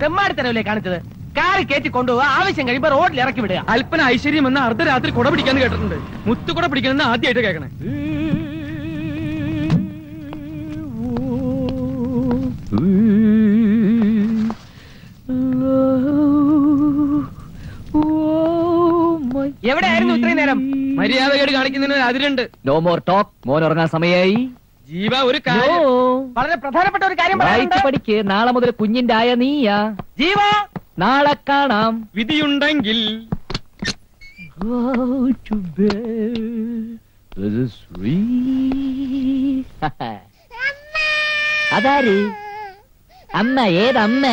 തെമ്മാടിത്തരവല്ലേ കാണിച്ചത് കാറി കയറ്റി കൊണ്ടുപോവുക ആവശ്യം കഴിയുമ്പോ റോഡിൽ ഇറക്കി വിടുക അല്പന ഐശ്വര്യം എന്ന അർദ്ധരാത്രി കുട പിടിക്കാന്ന് കേട്ടിട്ടുണ്ട് മുത്തു കുട പിടിക്കുന്ന ആദ്യമായിട്ട് കേൾക്കണേ എവിടെയായിരുന്നു ഇത്രയും നേരം മര്യാദകേട് കാണിക്കുന്നതിന് അതിരുണ്ട് നോ മോർ ടോക്ക് മോൻ ഉറങ്ങാൻ സമയായി ജീവ ഒരു കാര്യം വളരെ പ്രധാനപ്പെട്ട ഒരു കാര്യം വായിച്ച് പറയാനുണ്ട്. പഠിക്ക് നാളെ മുതൽ കുഞ്ഞിന്റെ ആയ നീയാ ജീവ നാളെ കാണാം വിധിയുണ്ടെങ്കിൽ അതാര് അമ്മ ഏതമ്മ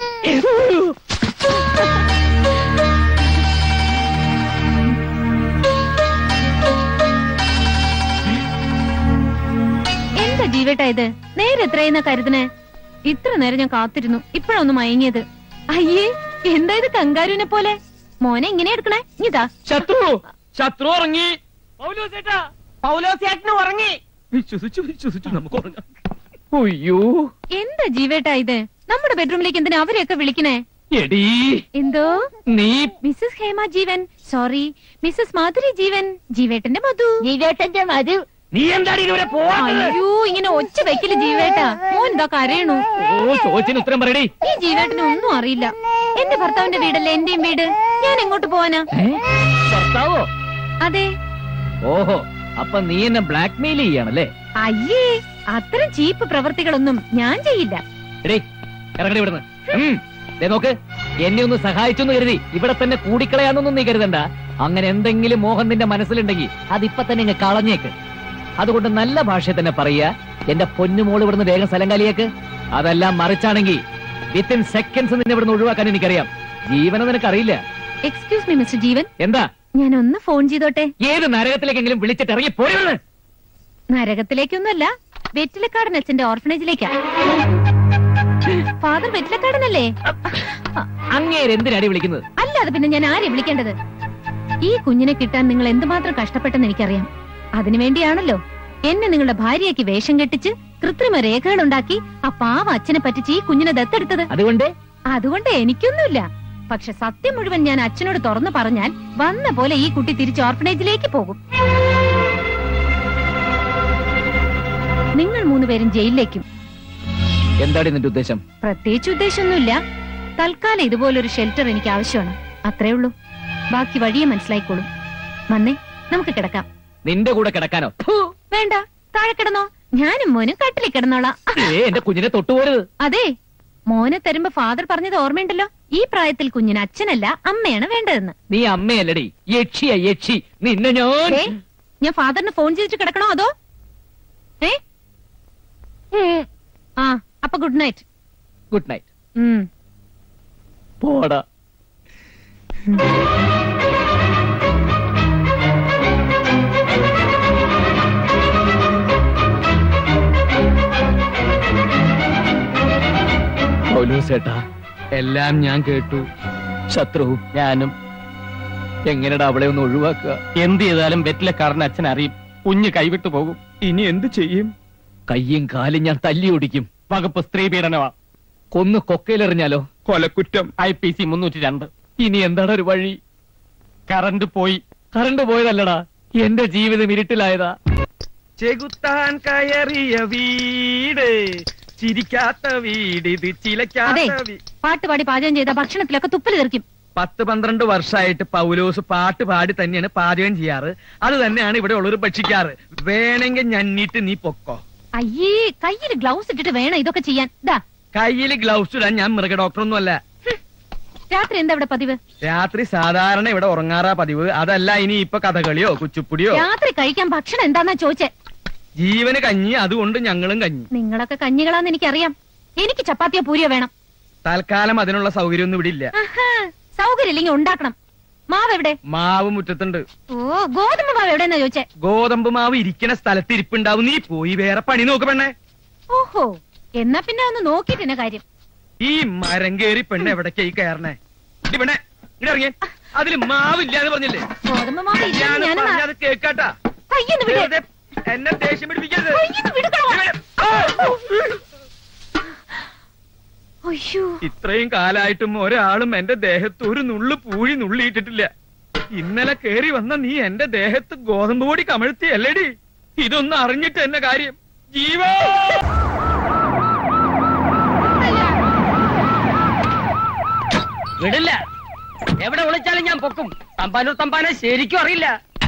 എന്താ ജീവേട്ടാ ഇത് നേരെ എത്രയെന്ന കരുതണേ ഇത്ര നേരം ഞാൻ കാത്തിരുന്നു ഇപ്പഴൊന്ന് മയങ്ങിയത് അയ്യേ എന്താ ഇത് കങ്കാരുവിനെ പോലെ മോനെ ഇങ്ങനെ എടുക്കണേ ഇതാ ശത്രു ശത്രു ഉറങ്ങി പൗലോസേട്ടന് ഉറങ്ങി വിശ്വസിച്ചു വിശ്വസിച്ചു നമുക്ക് ഉറങ്ങാം അയ്യോ എന്താ ജീവേട്ടാ ഇത് നമ്മുടെ ബെഡ്റൂമിലേക്ക് എന്തിനാ അവരെയൊക്കെ വിളിക്കണേ എടീ എന്തോ നീ Mrs Hema Jeevan sorry Mrs Madhuri Jeevan ജീവേട്ടന്റെ മധു ജീവേട്ടന്റെ മധു നീ എന്താണ് ഇതുവരെ പോവാ അയ്യോ ഇങ്ങനെ ഒച്ച വെക്കല് ജീവേട്ടാ മോൻ എന്താ കരയണു ഓ ചോദിച്ചിന് ഉത്തരം പറയടി ഈ ജീവേട്ടന് ഒന്നും അറിയില്ല എന്റെ ഭർത്താവിന്റെ വീടല്ലേ എന്റെയും വീട് ഞാൻ എങ്ങോട്ട് പോവാനാ ഏ? ഭർത്താവോ അതെ ഓഹോ അപ്പൊ നീ എന്നെ ബ്ലാക്ക് മെയിൽ ചെയ്യണല്ലേ അയ്യേ അത്തരം ചീപ്പ് പ്രവർത്തികളൊന്നും ഞാൻ ചെയ്യില്ല എടേ ഇറങ്ങടി ഇവിടുന്ന് ഉം. ദേ നോക്ക് എന്നെ ഒന്ന് സഹായിച്ചു എന്ന് കരുതി ഇവിടെ തന്നെ കൂടിക്കളയാന്നൊന്നും നീ കരുതണ്ട അങ്ങനെ എന്തെങ്കിലും മോഹൻ നിന്റെ മനസ്സിലുണ്ടെങ്കിൽ അതിപ്പൊ തന്നെ ഇങ്ങ് കളഞ്ഞേക്ക് അതുകൊണ്ട് നല്ല ഭാഷയിൽ തന്നെ പറയുക എന്റെ പൊന്നുമോള് ഇവിടുന്ന് വേഗം സ്ഥലം കാലിയേക്ക് അതെല്ലാം മറിച്ചാണെങ്കിൽ വിത്തിൻ സെക്കൻഡ്സ് നിന്നെ ഇവിടുന്ന് ഒഴിവാക്കാൻ എനിക്കറിയാം ജീവനം നിനക്കറിയില്ല എക്സ്ക്യൂസ് മീ മിസ്റ്റർ ജീവൻ എന്താ ഞാൻ ഒന്ന് ഫോൺ ചെയ്തോട്ടെ ഏത് നരകത്തിലേക്കെങ്കിലും വിളിച്ചിട്ട് ഇറങ്ങി പോരുന്നത് നരകത്തിലേക്കൊന്നുമല്ല വെറ്റിലക്കാടൻ അച്ഛന്റെ ഓർഫനേജിലേക്കാ ഫാദർ വെറ്റിലക്കാടനല്ലേ അങ്ങേര് എന്തിനടി വിളിക്കുന്നത് അല്ലാതെ പിന്നെ ഞാൻ ആരെ വിളിക്കേണ്ടത് ഈ കുഞ്ഞിനെ കിട്ടാൻ നിങ്ങൾ എന്തുമാത്രം കഷ്ടപ്പെട്ടെന്ന് എനിക്കറിയാം അതിനുവേണ്ടിയാണല്ലോ എന്നെ നിങ്ങളുടെ ഭാര്യയ്ക്ക് വേഷം കെട്ടിച്ച് കൃത്രിമ രേഖകൾ ഉണ്ടാക്കി ആ പാവ അച്ഛനെ പറ്റിച്ച് ഈ കുഞ്ഞിനെ ദത്തെടുത്തത് അതുകൊണ്ട് അതുകൊണ്ട് എനിക്കൊന്നുമില്ല പക്ഷെ സത്യം മുഴുവൻ ഞാൻ അച്ഛനോട് തുറന്നു പറഞ്ഞാൽ വന്ന പോലെ ഈ കുട്ടി തിരിച്ച് ഓർഫനേജിലേക്ക് പോകും നിങ്ങൾ മൂന്നുപേരും ജയിലിലേക്കും എന്താണ് നിന്റെ ഉദ്ദേശം പ്രത്യേകിച്ച് ഉദ്ദേശമൊന്നുമില്ല തൽക്കാലം ഇതുപോലൊരു ഷെൽട്ടർ എനിക്ക് ആവശ്യമാണ് അത്രേ ഉള്ളൂ ബാക്കി വഴിയെ മനസ്സിലായിക്കോളും വന്നേ നമുക്ക് കിടക്കാം നിന്റെ കൂടെ കിടക്കാനോ ഫു, വേണ്ട താഴെ കിടന്നോ ഞാനും മോനും കട്ടിലിൽ കിടന്നോളാം ഏ എന്റെ കുഞ്ഞിനെ തൊട്ടുപോരുത് അതെ മോനെ തരുമ്പോ ഫാദർ പറഞ്ഞത് ഓർമ്മയുണ്ടല്ലോ ഈ പ്രായത്തിൽ കുഞ്ഞിന് അച്ഛനല്ല അമ്മയാണ് വേണ്ടതെന്ന് നീ അമ്മയല്ലടി യക്ഷിയ യക്ഷി നിന്നെ ഞാൻ ഏ, ഞാൻ ഫാദറിന് ഫോൺ ചെയ്തിട്ട് കിടക്കണോ അതോ ഏ ഉം. ആ അപ്പൊ ഗുഡ് നൈറ്റ് ഗുഡ് നൈറ്റ് ഉം പോടാ ചേട്ടാ എല്ലാം ഞാൻ കേട്ടു ശത്രുവും ഞാനും എങ്ങനെടാ അവളെ ഒന്ന് ഒഴിവാക്കുക എന്ത് ചെയ്താലും വെറ്റിലക്കാരൻ അച്ഛൻ അറിയും കുഞ്ഞ് കൈവിട്ടു പോകും ഇനി എന്ത് ചെയ്യും കയ്യും കാലും ഞാൻ തല്ലി ഓടിക്കും വകുപ്പ് സ്ത്രീ പീഡനമാ കൊന്ന് കൊക്കയിലെറിഞ്ഞാലോ കൊലക്കുറ്റം ഐ പി സി മുന്നൂറ്റി രണ്ട് ഇനി എന്താണ് ഒരു വഴി കറണ്ട് പോയി കറണ്ട് പോയതല്ലടാ എന്റെ ജീവിതം ഇരുട്ടിലായതാ ചെകുത്താൻ കയറിയ വീട് ചിരിക്കാത്ത വീട് ഇത് അതെ ചിലക്കാത്ത വീ- പാട്ട് പാടി പാചകം ചെയ്ത ഭക്ഷണത്തിലൊക്കെ തുപ്പല് തെറിക്കും പത്ത് പന്ത്രണ്ട് വർഷമായിട്ട് പൗലോസ് പാട്ട് പാടി തന്നെയാണ് പാചകം ചെയ്യാറ് അത് തന്നെയാണ് ഇവിടെ ഉള്ളവർ ഭക്ഷിക്കാറ് വേണമെങ്കിൽ ഞന്നിട്ട് നീ പൊക്കോ അയ്യേ കയ്യിൽ ഗ്ലൗസ് ഇട്ടിട്ട് വേണം ഇതൊക്കെ ചെയ്യാൻ ദാ കയ്യിൽ ഗ്ലൗസ് ഇടാൻ ഞാൻ മൃഗ ഡോക്ടറൊന്നും അല്ല രാത്രി എന്താ ഇവിടെ പതിവ് രാത്രി സാധാരണ ഇവിടെ ഉറങ്ങാറാ പതിവ് അതല്ല ഇനി ഇപ്പൊ കഥകളിയോ കുച്ചുപ്പുടിയോ രാത്രി കഴിക്കാൻ ഭക്ഷണം എന്താന്നാ ചോദിച്ചേ ജീവന് കഞ്ഞി അതുകൊണ്ട് ഞങ്ങളും കഞ്ഞി നിങ്ങളൊക്കെ കഞ്ഞികളാന്ന് എനിക്കറിയാം എനിക്ക് ചപ്പാത്തിയോ പൂരിയോ വേണം തൽക്കാലം അതിനുള്ള സൗകര്യമൊന്നും ഇവിടെ ഇല്ല ആഹാ, സൗകര്യം ഇല്ലെങ്കിൽ ഉണ്ടാക്കണം മാവ് എവിടെ മാവ് മുറ്റത്തുണ്ട് ഓ ഗോതമ്പ് മാവ് എവിടെന്നാ ചോദിച്ചേ ഗോതമ്പ് മാവ് ഇരിക്കണ സ്ഥലത്ത് ഇരിപ്പുണ്ടാവും നീ പോയി വേറെ പണി നോക്ക് പെണ്ണെ ഓഹോ എന്നാ പിന്നെ ഒന്ന് നോക്കിട്ട് എന്നെ കാര്യം ഈ മരം കേറി പെണ്ണ് എവിടേക്കായി കയറണേ ഇടി പെണ്ണെ ഇങ്ങോട്ട് ഇറങ്ങിയേ അതില് മാവില്ല എന്ന് പറഞ്ഞില്ലേ ഗോതമ്പ് മാവ് ഞാൻ ഇല്ലെന്ന് ഞാനൊന്ന് പറഞ്ഞത് കേക്കാട്ടാ കയ്യൊന്ന് വിട് വെറുതെ എന്നെ ദേഷ്യം പിടിപ്പിക്കരുത് കയ്യൊന്ന് വിടുകണോ? ആ! അയ്യോ ഇത്രയും കാലായിട്ടും ഒരാളും എന്റെ ദേഹത്ത് ഒരു നുള്ളു പൂഴി നുള്ളിയിട്ടിട്ടില്ല ഇന്നലെ കേറി വന്ന നീ എന്റെ ദേഹത്ത് ഗോതമ്പ് പൊടി കമഴ്ത്തിയല്ലേടി ഇതൊന്നും അറിഞ്ഞിട്ട് എന്നെ കാര്യം ജീവോ വിടില്ല എവിടെ വിളിച്ചാലും ഞാൻ പൊക്കും തമ്പാനൂർ തമ്പാനെ ശരിക്കും അറിയില്ല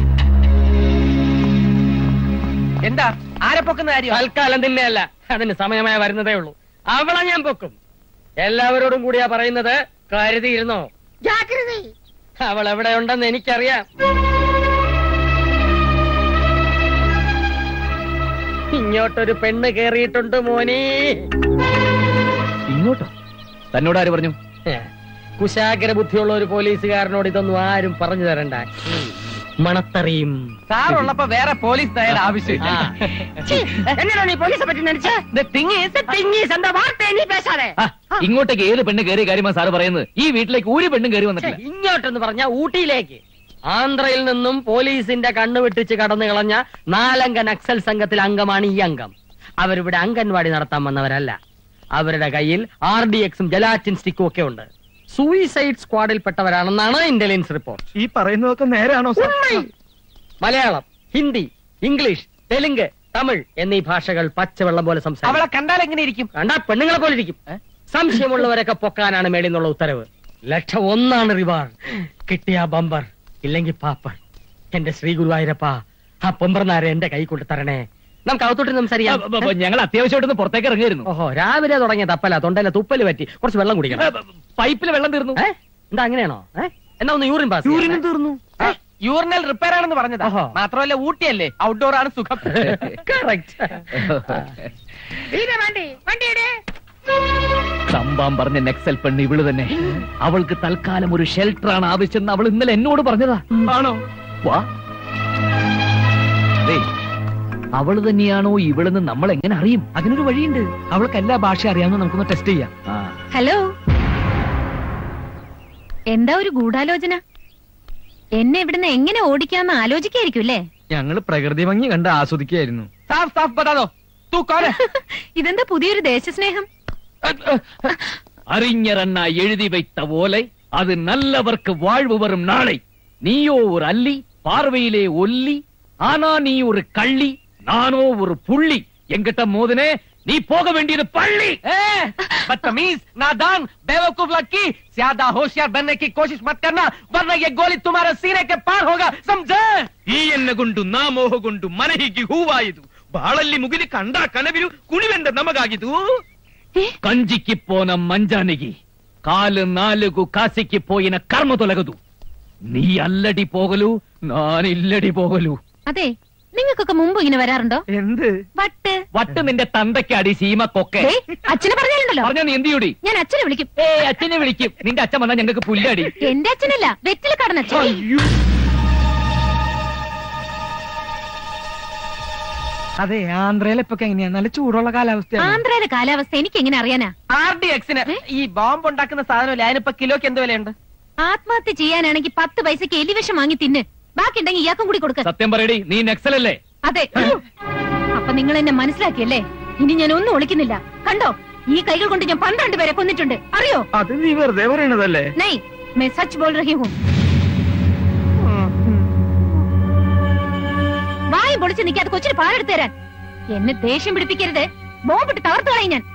എന്താ ആരെ പൊക്കുന്ന കാര്യം തൽക്കാലം തന്നെയല്ല അതിന് സമയമായി വരുന്നതേ ഉള്ളൂ അവളെ ഞാൻ പൊക്കും എല്ലാവരോടും കൂടിയാ പറയുന്നത് കരുതിയിരുന്നോ അവൾ എവിടെ ഉണ്ടെന്ന് എനിക്കറിയാം ഇങ്ങോട്ടൊരു പെണ്ണ് കേറിയിട്ടുണ്ട് മോനീ ഇങ്ങോട്ടോ തന്നോട് ആര് പറഞ്ഞു കുശാഗ്ര ബുദ്ധിയുള്ള ഒരു പോലീസുകാരനോട് ഇതൊന്നും ആരും പറഞ്ഞു തരണ്ട മണത്തറിയും സാറുള്ളപ്പോ വേറെ പോലീസ് തയ്യാറ ആവശ്യം എന്നടാ നീ പോലീസെ പറ്റി നടിച്ച എന്താ വാർത്ത നീ പേശാതെ ആ, ഇങ്ങോട്ടേക്ക് ഏത് പെണ്ണ് കയറിയ കാര്യമാ സാറ് പറയുന്നത് ഈ വീട്ടിലേക്ക് ഒരു പെണ്ണും കയറി വന്നിട്ടില്ല ഇങ്ങോട്ടെന്ന് പറഞ്ഞ ഊട്ടിയിലേക്ക് ആന്ധ്രയിൽ നിന്നും പോലീസിന്റെ കണ്ണു വെട്ടിച്ച് കടന്നു കളഞ്ഞ നാലംഗ നക്സൽ സംഘത്തിൽ അംഗമാണ് ഈ അംഗം അവരിവിടെ അംഗൻവാടി നടത്താൻ വന്നവരല്ല അവരുടെ കയ്യിൽ ആർ ഡി എക്സും ജലാറ്റിൻ സ്റ്റിക്കും ഒക്കെ ഉണ്ട് സൂയിസൈഡ് സ്ക്വാഡിൽപ്പെട്ടവരാണെന്നാണ് ഇന്റലിജൻസ് റിപ്പോർട്ട് ഈ പറയുന്നതൊക്കെ നേരാണോ സാർ മലയാളം ഹിന്ദി ഇംഗ്ലീഷ് തെലുങ്ക് തമിഴ് എന്നീ ഭാഷകൾ പച്ചവെള്ളം പോലെ സംസാരിക്കും അവളെ കണ്ടാൽ എങ്ങനെ ഇരിക്കും കണ്ടാ പെണ്ണുങ്ങളെ പോലെ ഇരിക്കും സംശയമുള്ളവരൊക്കെ പൊക്കാനാണ് മേളിൽ നിന്നുള്ള ഉത്തരവ് ലക്ഷം ഒന്നാണ് റിവാർ കിട്ടിയ ബമ്പർ ഇല്ലെങ്കിൽ പാപ്പർ എന്റെ ശ്രീ ഗുരുവായൂരപ്പ ആ പൊമ്പർനാരെ എന്റെ കൈ കൊണ്ട് തരണേ നമുക്ക് അകത്തോട്ട് സംസാരിക്കാം ഞങ്ങൾ അത്യാവശ്യമായിട്ടൊന്ന് പുറത്തേക്ക് ഇറങ്ങിയിരുന്നു ഓഹോ രാവിലെ തുടങ്ങിയ തപ്പല തൊണ്ടയിലെ തുപ്പല് പറ്റി കുറച്ച് വെള്ളം കുടിക്കണം പൈപ്പിൽ വെള്ളം തീർന്നു ഏ? എന്താ അങ്ങനെയാണോ ഏ? എന്നാ ഒന്ന് യൂറിൻ പാസ് യൂറിനും തീർന്നു യൂറിനൽ റിപ്പയർ ആണെന്ന് പറഞ്ഞതാ ഓഹോ. മാത്രമല്ല ഊട്ടിയല്ലേ ഔട്ട്ഡോർ ആണ് സുഖം സംഭവം പറഞ്ഞ നെക്സൽ പെണ്ണ് ഇവള് തന്നെ അവൾക്ക് തൽക്കാലം ഒരു ഷെൽട്ടറാണ് ആവശ്യം അവൾ ഇന്നലെ എന്നോട് പറഞ്ഞതാ ആണോ വാ ദേ, അവള് തന്നെയാണോ ഇവളെന്ന് നമ്മൾ എങ്ങനെ അറിയും അതിനൊരു വഴിയുണ്ട് അവൾക്ക് എല്ലാ ഭാഷ അറിയാമെന്ന് നമുക്കൊന്ന് ടെസ്റ്റ് ചെയ്യാം ആ, ഹലോ എന്താ ഒരു ഗൂഢാലോചന എന്നെ ഇവിടുന്ന് എങ്ങനെ ഓടിക്കാന്ന് ആലോചിക്കായിരിക്കും അല്ലേ ഞങ്ങള് പ്രകൃതി ഭംഗി കണ്ട് ആസ്വദിക്കുകയായിരുന്നു സാഫ് സാഫ് ബതാദോ തൂ കോനെ ഇതെന്താ പുതിയൊരു ദേശസ്നേഹം അറിഞ്ഞറണ്ണ എഴുതി வைத்த ஓலை அது நல்லவர்க்கு வாழ்வு வரும் நாளை நீயோ ஒரு அல்லி பார்வையிலே ஒல்லி ஆனா நீ ஒரு கள்ளி நானோ ஒரு புள்ளி எங்கிட்ட மோதுனே நீ போக வேண்டியது பள்ளி बदतमीज नादान बेवकूफ लड़की ज्यादा होशियार बनने की कोशिश मत करना वरना ये गोली तुम्हारे सीने के पार होगा समझे ಈ ಎನ್ನಗುಂಡು ನಾ ಮೋಹಗೊಂಡು ಮನಹಿಗೆ ಹೂವಾಯಿದು ಬಾಳಲ್ಲಿ ಮುಗಿಲಿ ಕಂಡ ಕನವಿರು ಕುಣಿವೆಂದ ನಮಗಾಗಿದು కంజికి పోన మంజానికి కాలు నాలుగు కాసికి పోయిన కర్మ తొలగదు നീ അല്ലടി പോകലു ഞാൻ ഇല്ലടി പോകലു അതെ നിങ്ങൾക്കൊക്കെ മുമ്പ് ഇങ്ങനെ വരാറുണ്ടോ എന്ത് വട്ട് വട്ട് നിന്റെ തന്തയ്ക്കടി സീമക്കൊക്കെ ദേ, അച്ഛനെ പറഞ്ഞാലുണ്ടല്ലോ പറഞ്ഞ നീ എന്തിയൂടി ഞാൻ അച്ഛനെ വിളിക്കും ഏ അച്ഛനെ വിളിക്കും നിന്റെ അച്ഛൻ വന്നാൽ ഞങ്ങൾക്ക് പുല്ലടി എന്റെ അച്ഛനല്ല വെറ്റിൽ കടന്ന അച്ഛൻ അതെ ആന്ധ്രയിലിപ്പൊക്കെ എങ്ങനെയാ നല്ല ചൂടുള്ള കാലാവസ്ഥയാണ് ആന്ധ്രയിലെ കാലാവസ്ഥ എനിക്ക് എങ്ങനെ അറിയാനാ ആർ ഡി എക്സിന് ഈ ബോംബ് ഉണ്ടാക്കുന്ന സാധനമില്ല അതിനിപ്പോ കിലോക്ക് എന്ത് വിലയുണ്ട് ആത്മഹത്യ ചെയ്യാനാണെങ്കിൽ പത്ത് പൈസക്ക് എലിവിഷം വാങ്ങി തിന്ന് ബാക്കി ഉണ്ടെങ്കിൽ ഇയാൾക്കും കൂടി കൊടുക്ക സത്യം പറയടി നീ നക്സലല്ലേ അതെ അപ്പൊ നിങ്ങൾ എന്നെ മനസ്സിലാക്കിയല്ലേ ഇനി ഞാൻ ഒന്നും ഒളിക്കുന്നില്ല കണ്ടോ ഈ കൈകൾ കൊണ്ട് ഞാൻ പന്ത്രണ്ട് പേരെ കൊന്നിട്ടുണ്ട് അറിയോ അത് നീ വെറുതെ പറയണതല്ലേ നൈ मैं सच बोल रही हूँ വായി പൊളിച്ച് നിൽക്കാതെ കൊച്ചിന് പാലെടുത്ത് തരാൻ എന്നെ ദേഷ്യം പിടിപ്പിക്കരുത് ബോംബിട്ട് തകർത്തു കളയും ഞാൻ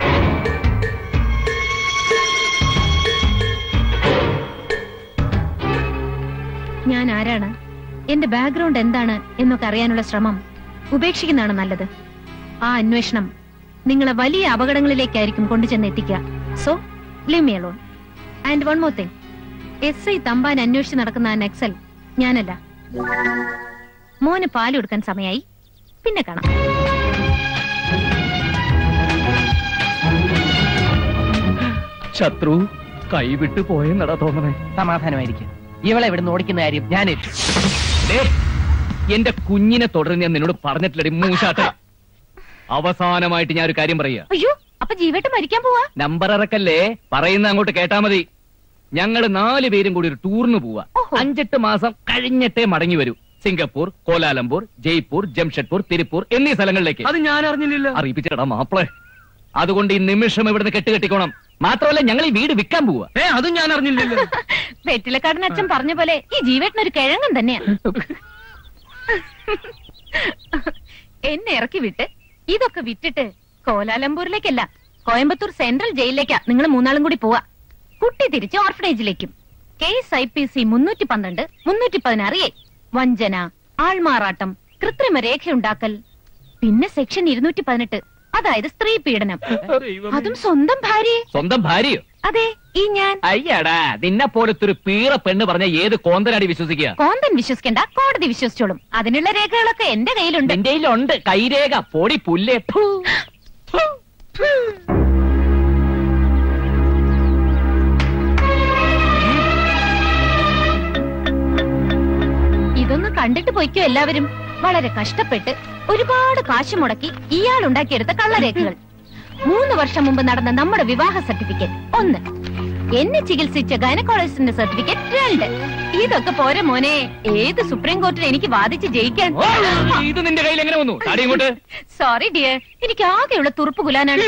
ഞാൻ ആരാണ് എന്റെ ബാക്ക്ഗ്രൗണ്ട് എന്താണ് എന്നൊക്കെ അറിയാനുള്ള ശ്രമം ഉപേക്ഷിക്കുന്നതാണ് നല്ലത് ആ അന്വേഷണം നിങ്ങളെ വലിയ അപകടങ്ങളിലേക്കായിരിക്കും കൊണ്ടുചെന്ന് എത്തിക്കുക so leave me alone and one more thing S I Thampan അന്വേഷിച്ച് നടക്കുന്ന ആ നക്സൽ ഞാനല്ല മോന് പാല് കൊടുക്കാൻ സമയായി പിന്നെ കാണാം ശത്രു കൈവിട്ട് പോയെന്നടാ തോന്നണേ സമാധാനമായിരിക്കും ഇവളെ ഇവിടുന്ന് ഓടിക്കുന്ന കാര്യം ഞാൻ ദേ, എന്റെ കുഞ്ഞിനെ തുടർന്ന് ഞാൻ നിന്നോട് പറഞ്ഞിട്ടില്ലടി മൂശാട്ട അവസാനമായിട്ട് ഞാൻ ഒരു കാര്യം പറയാ അയ്യോ അപ്പൊ ജീവേട്ട് മരിക്കാൻ പോവാ നമ്പർ ഇറക്കല്ലേ പറയുന്ന അങ്ങോട്ട് കേട്ടാ മതി ഞങ്ങള് നാല് പേരും കൂടി ഒരു ടൂറിന് പോവാ ഓഹോ. അഞ്ചെട്ട് മാസം കഴിഞ്ഞിട്ടേ മടങ്ങി വരൂ സിംഗപ്പൂർ കോലാലംപൂർ ജയ്പൂർ ജംഷഡ്പൂർ തിരുപ്പൂർ എന്നീ സ്ഥലങ്ങളിലേക്ക് അത് ഞാൻ അറിഞ്ഞില്ലല്ലോ അറിയിപ്പിച്ചടാ മാപ്പിളെ അതുകൊണ്ട് ഈ നിമിഷം ഇവിടുന്ന് കെട്ടുകെട്ടിക്കോണം മാത്രമല്ല ഞങ്ങൾ ഈ വീട് വിൽക്കാൻ പോവാ ഏ അതും ഞാൻ അറിഞ്ഞില്ലല്ലോ വെറ്റിലക്കാടൻ അച്ഛൻ പറഞ്ഞ പോലെ ഈ ജീവേട്ടനൊരു കിഴങ്ങൻ തന്നെയാ എന്നെ ഇറക്കി വിട്ട് ഇതൊക്കെ വിറ്റിട്ട് കോലാലംപൂരിലേക്കല്ല കോയമ്പത്തൂർ സെൻട്രൽ ജയിലിലേക്കാ നിങ്ങൾ മൂന്നാളും കൂടി പോവാ കുട്ടി തിരിച്ച് ഓർഫനേജിലേക്കും കേസ് ഐ പി സി മുന്നൂറ്റി പന്ത്രണ്ട് മുന്നൂറ്റി പതിനാറ് എ വഞ്ചന ആൾമാറാട്ടം കൃത്രിമ രേഖയുണ്ടാക്കൽ പിന്നെ സെക്ഷൻ ഇരുന്നൂറ്റി പതിനെട്ട് അതായത് സ്ത്രീ പീഡനം അതും സ്വന്തം ഭാര്യയെ സ്വന്തം ഭാര്യയോ അതെ ഈ ഞാൻ അയ്യടാ നിന്നെ പോലത്തെ ഒരു പീറ പെണ്ണ് പറഞ്ഞ ഏത് കോന്തനാടി വിശ്വസിക്കുക കോന്തൻ വിശ്വസിക്കണ്ട കോടതി വിശ്വസിച്ചോളും അതിനുള്ള രേഖകളൊക്കെ എന്റെ കയ്യിലുണ്ട് എന്റെ കയ്യിലുണ്ട് കൈരേഖ പൊടി പുല്ലേ ഫു. ഇതൊന്ന് കണ്ടിട്ട് പൊയ്ക്കോ എല്ലാവരും വളരെ കഷ്ടപ്പെട്ട് ഒരുപാട് കാശ് മുടക്കി ഇയാൾ ഉണ്ടാക്കിയെടുത്ത കള്ളരേഖകൾ മൂന്ന് വർഷം മുമ്പ് നടന്ന നമ്മുടെ വിവാഹ സർട്ടിഫിക്കറ്റ് ഒന്ന് എന്നെ ചികിത്സിച്ച ഗൈനക്കോളജിസ്റ്റിന്റെ സർട്ടിഫിക്കറ്റ് രണ്ട് ഇതൊക്കെ പോരെ മോനെ ഏത് സുപ്രീം കോർട്ടിൽ എനിക്ക് വാദിച്ച് ജയിക്കാൻ ഓ, ഇത് നിന്റെ കയ്യിൽ എങ്ങനെ വന്നു താടി ഇങ്ങോട്ട് സോറി ഡിയർ എനിക്ക് ആകെയുള്ള തുറുപ്പ് കുലാനാണ്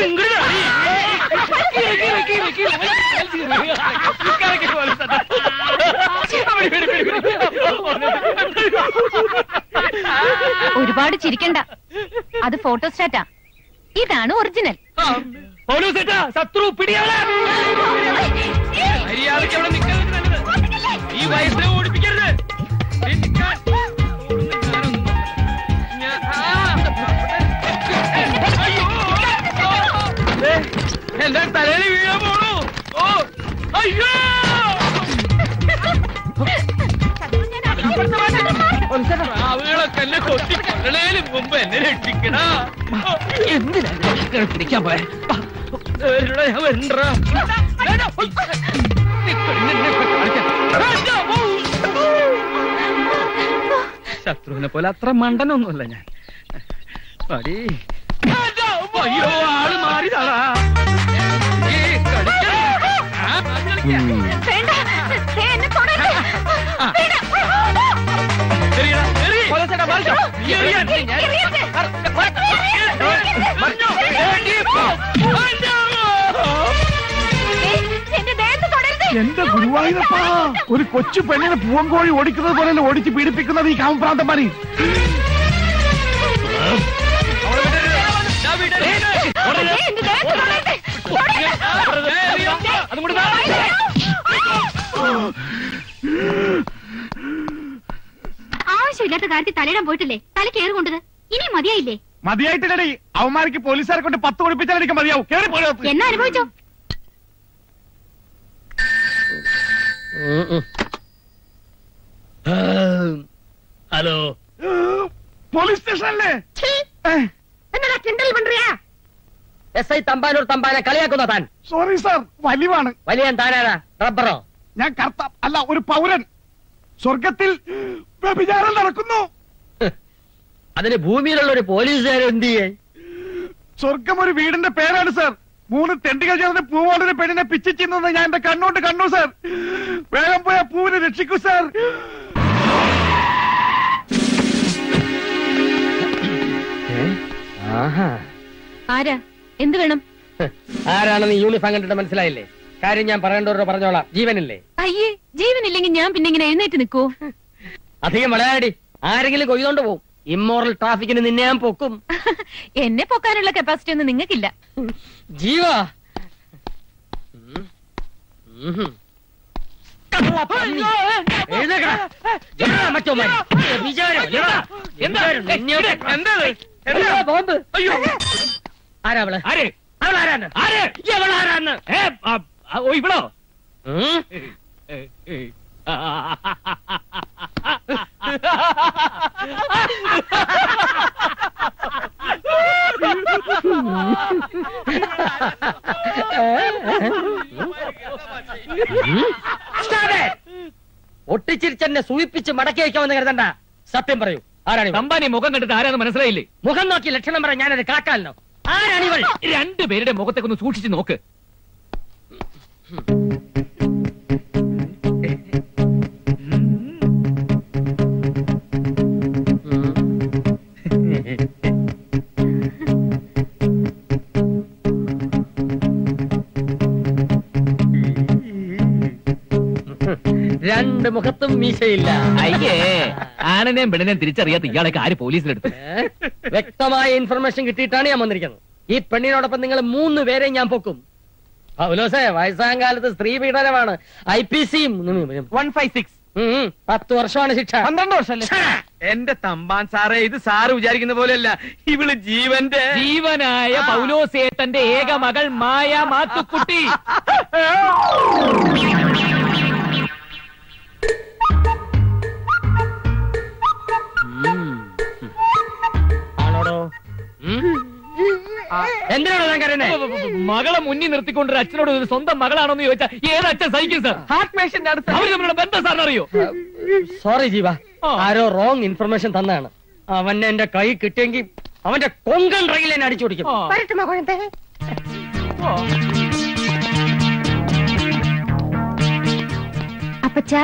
ഒരുപാട് ചിരിക്കണ്ട അത് ഫോട്ടോസ്റ്റാറ്റാ ഇതാണ് ഒറിജിനൽ പോലീസേട്ടാ ശത്രു പിടിയാളെ മര്യാദയ്ക്ക് അവിടെ നിൽക്കുന്നത് നല്ലത് ഈ വയസ്സിനെ ഓടിപ്പിക്കരുത് നിൽക്കാൻ. ഓടുന്ന ഞാനൊന്നും. ഞാൻ- ആ. അയ്യോ. ദേ, എന്റെ തലയിൽ വീഴാൻ പോണു ഓ അയ്യോ പ്രാവുകളൊക്കെ എന്നെ കൊത്തി കൊല്ലണേന് മുമ്പ് എന്നെ രക്ഷിക്കണ എന്തിനാ പിടിക്കാൻ പോയ ഞാൻ വരണ്ടാ ശത്രുവിനെ പോലെ അത്ര മണ്ടനൊന്നുമല്ല ഞാൻ പടി അയ്യോ ആള് മാറിയതാടാ ഈ കളിക്കാൻ. ആ, കളിക്കാൻ. വേണ്ട ദേ, എന്നെ തൊടരുത്. വേണ്ട. എറിയടാ, എറി. നീ എറിയാൻ. എറിയരുത്. മറിഞ്ഞോ? ഏടി പോ. അയ്യോ. ഏയ്, എന്റെ ദേഹത്ത് തൊടരുത്. എന്റെ ഗുരുവായൂരപ്പാ ഒരു കൊച്ചു പെണ്ണിനെ പൂവങ്കോഴി ഓടിക്കുന്നത് പോലെ ഓടിച്ച് പീഡിപ്പിക്കുന്നത് ഈ കാമപ്രാന്തന്മാരി അവളെ വിടരുത്. ഞാൻ വിടരുത്. ഏയ്, എന്റെ ദേഹത്ത് തൊടരുത്. തൊടരുത്. ഏ, എറിയോ. അതും കൂടെ താ. ആവശ്യമില്ലാത്ത കാര്യത്തിൽ തലയിടാൻ പോയിട്ടില്ലേ തലക്ക് ഏറ് കൊണ്ടത് ഇനി മതിയായില്ലേ മതിയായിട്ടില്ലടി അവന്മാർക്ക് പോലീസുകാരെ കൊണ്ട് പത്ത് കുടിപ്പിച്ചാൽ എനിക്ക് മതിയാവും കേറി പോയോ എന്നാ അനുഭവിച്ചോ ഹലോ പോലീസ് സ്റ്റേഷനല്ലേ ഏ, എന്നടാ കിണ്ടൽ പண்றியா എസ് ഐ തമ്പാനൂർ തമ്പാനെ കളിയാക്കുന്ന താൻ സോറി സാർ വലിവാണ് വലിയ താനാരാ റബ്ബറോ ഞാൻ കർത്ത അല്ല ഒരു പൗരൻ സ്വർഗത്തിൽ വ്യഭിചാരം നടക്കുന്നു അതിന് ഭൂമിയിലുള്ള ഒരു പോലീസുകാരൻ എന്ത് ചെയ്യേ സ്വർഗം ഒരു വീടിന്റെ പേരാണ് സാർ മൂന്ന് തെണ്ടികൾ ചേർന്ന് പൂവോടൊരു പെണ്ണിനെ പിച്ചു ചിന്നത് ഞാൻ എന്റെ കണ്ണോട്ട് കണ്ടു സാർ വേഗം പോയ പൂവിനെ രക്ഷിക്കൂ സാർ ആഹാ ആരാ എന്ത് വേണം ആരാണെന്ന് യൂണിഫോം കണ്ടിട്ട് മനസ്സിലായില്ലേ കാര്യം ഞാൻ പറയേണ്ടവരോട് പറഞ്ഞോളാം ജീവനില്ലേ അയ്യേ ജീവനില്ലെങ്കിൽ ഞാൻ പിന്നെ ഇങ്ങനെ എഴുന്നേറ്റ് നിൽക്കൂ അധികം വളയാടി ആരെങ്കിലും കൊയ്തോണ്ട് പോവും ഇമ്മോറൽ ട്രാഫിക്കിന് നിന്നെ ഞാൻ പൊക്കും എന്നെ പൊക്കാനുള്ള കപ്പാസിറ്റി ഒന്നും നിങ്ങൾക്കില്ല ജീവ ഉം. ഉം. കള്ളപ്പന്നി. എഴുന്നേക്കടാ. എടാ മറ്റോമാരി. വിചാരം, എടാ. വിചാരം, നിന്നെയൊക്കെ- എന്തത്? എടാ, ബോംബ്. അയ്യോ ആരാ അവള് ആര് അവളാരാന്ന് ആര് അവളാരാന്ന് ഏ, ആ, ആ, ഓ ഇവിടോ ഉം? ഏ, ഏ, ആ, Stop it. ഒട്ടിച്ചിരിച്ചെന്നെ സൂയിപ്പിച്ച് മടക്കി വയ്ക്കാമെന്ന് കരുതണ്ട സത്യം പറയൂ ആരാണ് തമ്പാനി മുഖം കണ്ടിട്ട് ആരാന്ന് മനസ്സിലായില്ലേ മുഖം നോക്കി ലക്ഷണം പറയാൻ ഞാനൊരു കാക്കാലോ ആരാണിവൾ രണ്ടുപേരുടെ മുഖത്തേക്ക് ഒന്ന് സൂക്ഷിച്ച് നോക്ക് രണ്ട് മുഖത്തും മീശയില്ല അയ്യേ ആനനെയും പെണ്ണിനെയും തിരിച്ചറിയാത്ത ഇയാളൊക്കെ ആര് പോലീസിലെടുത്തു ഏ? വ്യക്തമായ ഇൻഫർമേഷൻ കിട്ടിയിട്ടാണ് ഞാൻ വന്നിരിക്കുന്നത് ഈ പെണ്ണിനോടൊപ്പം നിങ്ങൾ മൂന്ന് പേരെ ഞാൻ പൊക്കും പൗലോസേ വയസ്സാം കാലത്ത് സ്ത്രീ പീഡനമാണ് ഐ പി സിയും വൺ ഫൈവ് സിക്സ് പത്ത് വർഷമാണ് ശിക്ഷ പന്ത്രണ്ട് വർഷമല്ലേ എന്റെ തമ്പാൻ സാറേ ഇത് സാറ് വിചാരിക്കുന്ന പോലെയല്ല ഇവള് ജീവന്റെ ജീവനായ പൗലോസേട്ടന്റെ ഏക മകൾ മായ മാത്തുക്കുട്ടി ആണോടോ എന്തിനാണോ ഞാൻ കരുന്നേ മകളെ മുന്നിൽ നിർത്തിക്കൊണ്ട് ഒരു അച്ഛനോട് ഒരു സ്വന്തം മകളാണോന്ന് ചോദിച്ചാൽ ഏത് അച്ഛൻ സഹിക്കും സാർ ഹാർട്ട് പേഷ്യന്റ് അടുത്ത് അവർ തമ്മിലുള്ള ബന്ധം സാറിന് അറിയോ സോറി ജീവ ആ. ആരോ റോങ് ഇൻഫർമേഷൻ തന്നാണ് അവൻ എന്റെ കൈ കിട്ടിയെങ്കിൽ അവന്റെ കൊങ്കൺ റെയിൽ എന്നെ അടിച്ചു പിടിക്കും ആ. വരട്ടുമോ കുഴന്തേ അപ്പച്ചാ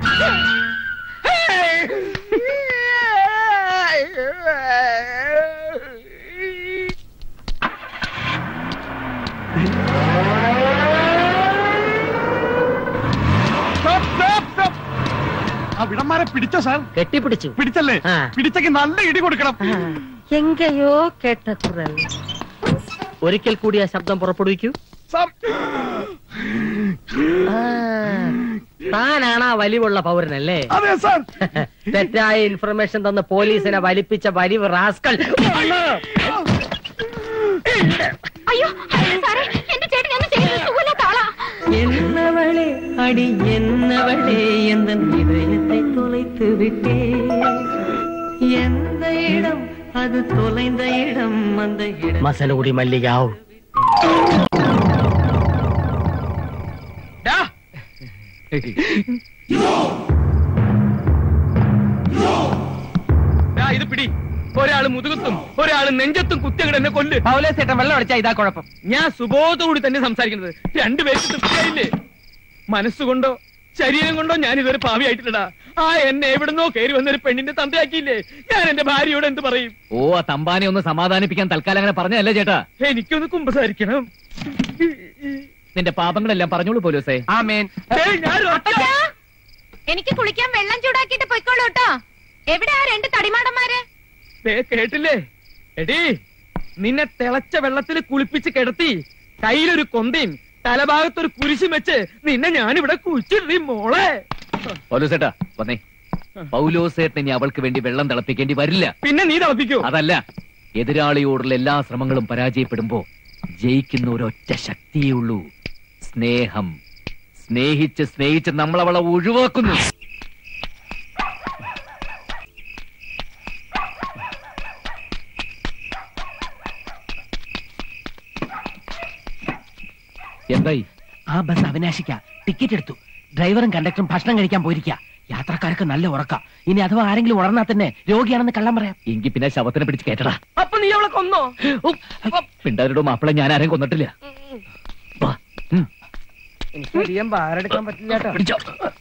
Stop, stop, stop. ആ വിടന്മാരെ പിടിച്ചോ സാർ കെട്ടിപ്പിടിച്ചു പിടിച്ചല്ലേ ആ. പിടിച്ചെങ്കിൽ നല്ല ഇടി കൊടുക്കണം എങ്കയോ കേട്ട കുറൽ ഒരിക്കൽ കൂടി ആ ശബ്ദം പുറപ്പെടുവിക്കൂ സാർ ആ, താനാണ് ആ വലിവുള്ള പൗരനല്ലേ അതെ സാർ തെറ്റായ ഇൻഫർമേഷൻ തന്ന് പോലീസിനെ വലിപ്പിച്ച വലിവ് റാസ്കൽ അയ്യോ അയ്യോ, സാറേ എന്റെ ചേട്ടൻ ഒന്നും ചെയ്യുന്നത് സുഖമില്ലാത്ത ആളാ എന്നവളെ അടി എന്നവളെ എந்த இதயத்தை தொலைத்து விட்டே எந்த இடம் அது தொலைந்த இடம் அந்த இடம் മസനഗുടി മല്ലികാവ് ഡാ, ഡാ, ഇത് പിടി ഒരാള് മുതുകത്തും ഒരാള് നെഞ്ചത്തും കുത്തിയങ്ങടെ എന്നെ കൊല്ല് പൗലേസേട്ടൻ വെള്ളം അടിച്ചാ ഇതാ കുഴപ്പം ഞാൻ സുബോധത്തോടി തന്നെ സംസാരിക്കുന്നത് രണ്ടുപേർക്ക് തൃപ്തിയായില്ലേ മനസ്സുകൊണ്ടോ ശരീരം കൊണ്ടോ ഞാൻ ഇതൊരു പാവിയായിട്ടില്ലടാ ആ എന്നെ എവിടുന്നോ കയറി വന്നൊരു പെണ്ണിന്റെ തന്തയാക്കിയില്ലേ ഞാൻ എന്റെ ഭാര്യയോട് എന്ത് പറയും ഓ ആ തമ്പാനെ ഒന്ന് സമാധാനിപ്പിക്കാൻ തൽക്കാലം അങ്ങനെ പറഞ്ഞതല്ലേ ചേട്ടാ എനിക്കൊന്ന് കുമ്പസാരിക്കണം നിന്റെ പാപങ്ങളെല്ലാം പറഞ്ഞോളൂ പോലീസേ ആമേൻ ഏയ്, ഞാൻ ഒറ്റ- എനിക്ക് കുളിക്കാൻ വെള്ളം ചൂടാക്കിയിട്ട് പൊയ്ക്കോളൂ കേട്ടോ എവിടെ ആ രണ്ട് തടിമാടന്മാര് ദേ കേട്ടില്ലേ എടീ നിന്നെ തിളച്ച വെള്ളത്തിൽ കുളിപ്പിച്ച് കിടത്തി കയ്യിലൊരു കൊന്തയും തലഭാഗത്തൊരു കുരിശും വെച്ച് നിന്നെ ഞാനിവിടെ കുഴിച്ചിടീ മോളെ പൗലോസേട്ടാ വന്നേ പൗലോസേട്ടൻ ഇനി അവൾക്ക് വേണ്ടി വെള്ളം തിളപ്പിക്കേണ്ടി വരില്ല പിന്നെ നീ തിളപ്പിക്കോ അതല്ല എതിരാളിയോടുള്ള എല്ലാ ശ്രമങ്ങളും പരാജയപ്പെടുമ്പോ ജയിക്കുന്ന ഒരൊറ്റ ശക്തിയേ ഉള്ളൂ സ്നേഹം സ്നേഹിച്ച് സ്നേഹിച്ച് നമ്മൾ അവളെ ഒഴിവാക്കുന്നു എന്തായി ആ ബസ് അവിനാശിക്ക ടിക്കറ്റ് എടുത്തു ഡ്രൈവറും കണ്ടക്ടറും ഭക്ഷണം കഴിക്കാൻ പോയിരിക്കുക യാത്രക്കാർക്ക് നല്ല ഉറക്ക ഇനി അഥവാ ആരെങ്കിലും ഉണർന്നാൽ തന്നെ രോഗിയാണെന്ന് കള്ളം പറയാം എങ്കിൽ പിന്നെ ശവത്തിനെ പിടിച്ച് കേട്ടടാ അപ്പൊ നീ അവളെ കൊന്നോ പിണ്ടാരുടെ മാപ്പിളെ ഞാൻ ആരെയും കൊന്നിട്ടില്ല വാ, ഉം, എനിക്ക് അധികം ഭാരെടുക്കാൻ പറ്റില്ല കേട്ടോ പിടിച്ചോ